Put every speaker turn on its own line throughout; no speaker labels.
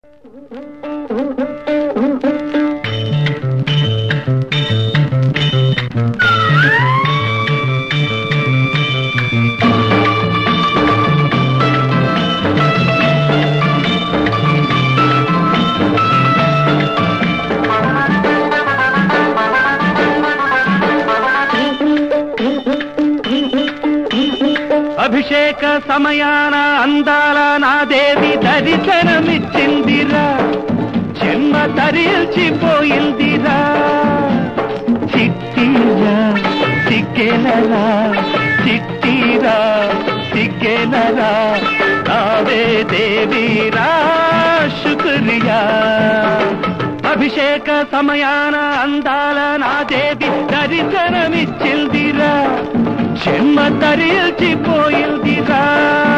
అభిషేక సమయాన అందాల నా దేవి దర్శనమిచ్చిందిరా జన్మ తరిల్చిపోయిందిరా చిట్టిరా సిగ్గెనరా చిట్టిరా సిగ్గెనరా కావే దేవీరా శుక్రియా అభిషేక సమయాన అందాల నా దేవి దర్శనమిచ్చిందిరా జన్మ తరిల్చిపోయిందిరా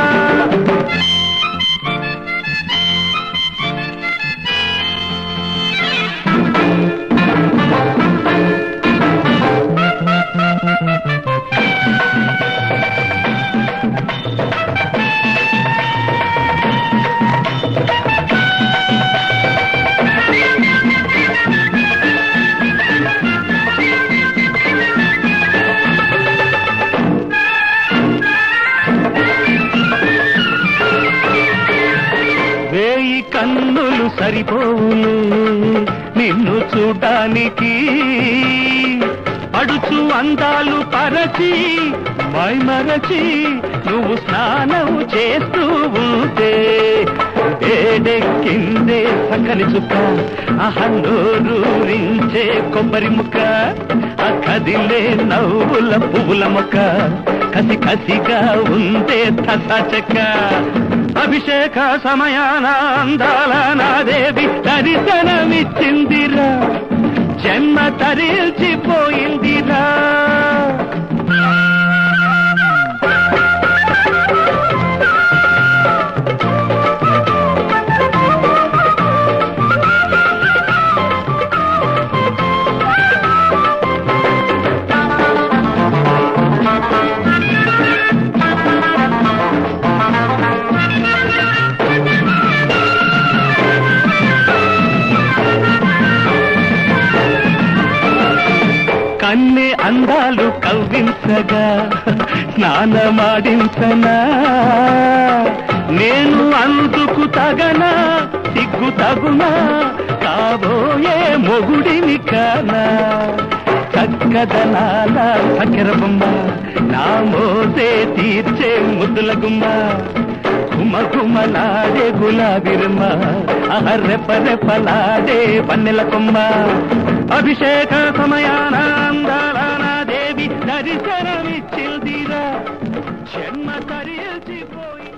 వేయి కన్నులు సరిపోవును నిన్ను చూడడానికి అడుచు అందాలు పరచి మైమరచి నువ్వు స్నానం చేస్తూ ఉంటే వేడెక్కిందే సకలి చుక్క అహన్నూరించే కొబ్బరి ముక్క ఆ కదిలే నవ్వుల పువ్వుల మొక్క కసి కసిగా ఉందే తసా చెక్క అభిషేక సమయాన అందాల నా దేవి దర్శనమిచ్చిందిరా జన్మ తరిల్చిపోయిందిరా కన్నె అందాలు కవ్వించగా స్నానమాడించనా నేను అందుకు తగనా సిగ్గు తగునా కాబోయే మొగుడిని కానా చక్కదనాల చక్కెర బొమ్మ నా మోసే తీర్చే ముద్దుల గుమ్మ గుమ గుమలాడే గులాబిరమ్మ అహర్రెప రెపలాడే పన్నెల కొమ్మ అభిషేక సమయాన అందాల నా దేవి దర్శనమిచ్చిందిరా జన్మ తరిచిపోయి